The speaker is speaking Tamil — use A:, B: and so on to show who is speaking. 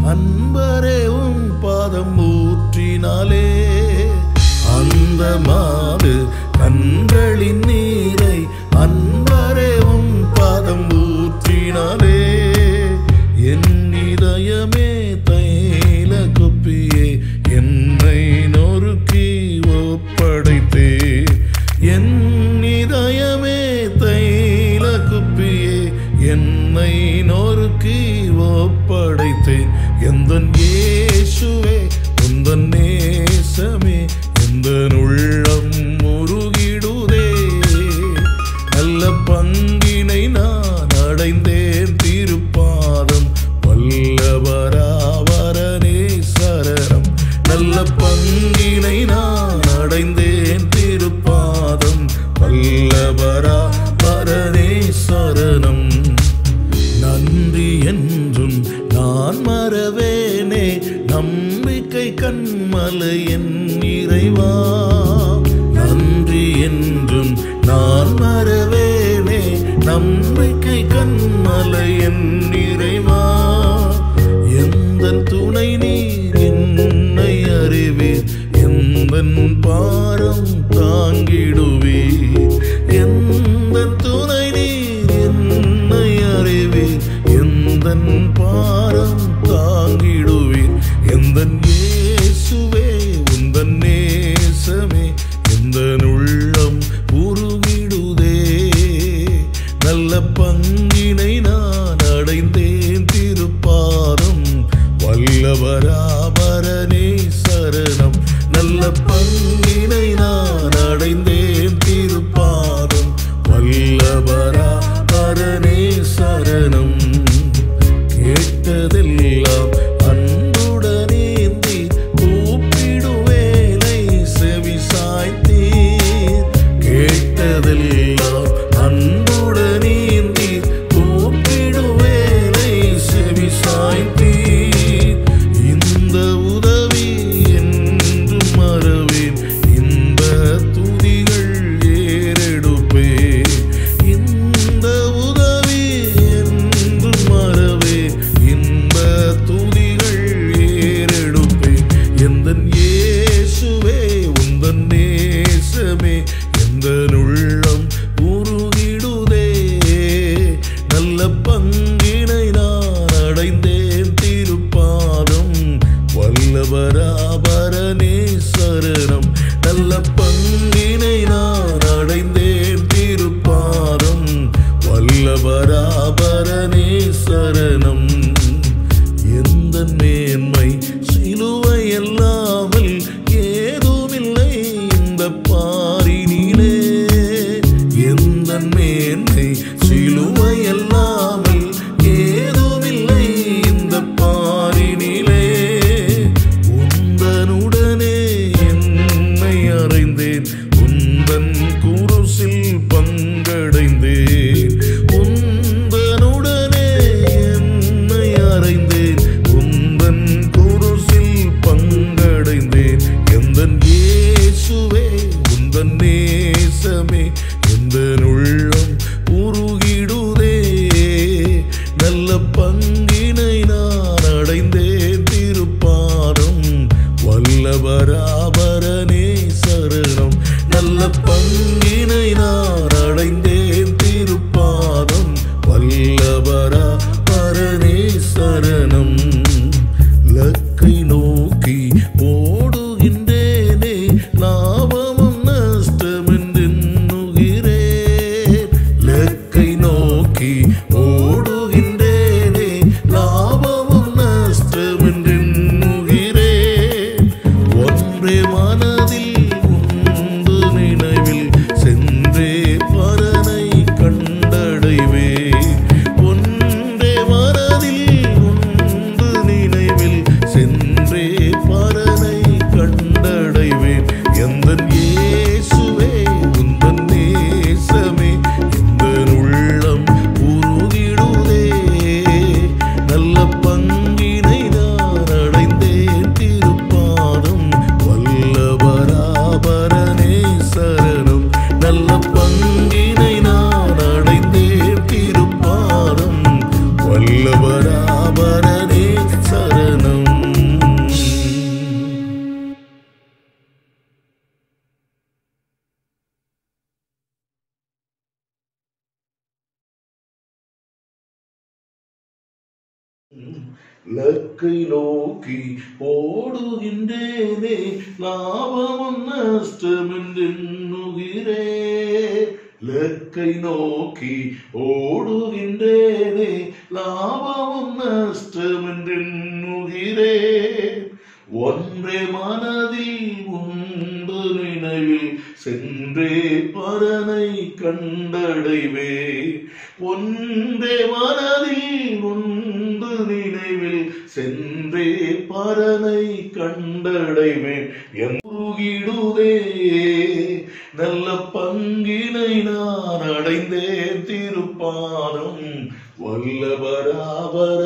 A: அன்பரே உன் பாதம் ஊற்றினாலே அந்த மாது கண்களின் நீரை அன்பரே உன் பாதம் ஊற்றினாலே என் இதயமே தைல குப்பியே என்னை நொறுக்கி ஒப்படைத்தே என் இதயமே தைல குப்பியே என்னை நொறுக்கி ஒப்படைத்தேன் எந்தன் இயேசுவே உந்தன் நேசமே எந்தன் உள்ளம் முருகிடுதே நல்ல பங்கினை நான் அடைந்தேன் திருப்பாதம் வல்லவராவரனே சரணம் நல்ல பங்கினை நான் அடைந்தேன் திருப்பாதம் வல்லவராவரனே சரணம் நன்றி என்றும் நான் மறவேனே நம்பிக்கை கண்மலை என் இறைவா நன்றி என்றும் நான் மறவேனே நம்பிக்கை கண்மலை என் இறைவா எந்த துணை நீர் என்னை அறிவீர் எந்த பாரம் தாங்கிடுவீர் எந்த துணை நீர் என்னை அறிவீர் எந்த பாரம் தாங்கிடுவீர் எந்த இயேசுவே உந்தன் நேசமே எந்த உள்ளம் உருகிடுதே நல்ல பங்கினை நான் அடைந்தேன் திருப்பாதம் வல்லவராபரனே சரணம் நல்ல பங்கினை நான் அடைந்தேன் திருப்பாதம் வல்லவராபரனே சரணம் கேட்டதெல்லாம் அன்புடனேந்தி கூப்பிடுவேலை செவி சாய்த்தீர் கேட்டதெல்லாம் அன்புடனேந்தி கூப்பிடுவேலை செவி சாய்த்தீர் இந்த உதவி என்றும் மறவேன் இந்த துதிகள் ஏறெடுப்பேன் இந்த உதவி என்றும் மறவேன் இந்த துதிகள் ஏறெடுப்பேன் எந்தன் இயேசுவே உந்தன் நேசமே எந்த உள்ளம் உருகிடுதே நல்ல பங்கினை நான் அடைந்தேன் திருப்பாதம் வல்லவராபரனே சரணம் நல்ல பங்கினை நான் அடைந்தேன் திருப்பாதம் வல்லவராபரனே சரணம் எந்த மேன்மை சிலுவை அல்லாமல் ஏதுமில்லை இந்த பாரினிலே எந்த மேன்மை சிலுவை அல்லாமல் ஏதுமில்லை இந்த பாரினிலே உந்தனுடனே என்னை அறைந்தேன் உந்தன் குருசில் பங்கடைந்தேன் உந்தனுடனே என்னை அறைந்தேன் உந்தன் குருசில் பங்கடைந்தேன் எந்தன் இயேசுவே உந்தன் நேசமே எந்த உள்ளம் உரு லக்கை நோக்கி ஓடுகின்றேனே லாபமும் நஷ்டம் என்றெண்ணுகிறே லக்கை நோக்கி ஓடுகின்றேனே லாபமும் நஷ்டம் என்றெண்ணுகிறே ஒன்றே மனதில் உண்டு நினைவில் சென்றே பரனை கண்டடைவே ஒன்றே மனதில் உண்டு நினைவில் சென்றே பரனை கண்டடைவேன் எங்குகிடுதே நல்ல பங்கினை நான் அடைந்தேன் திருப்பாதம் வல்லபராபர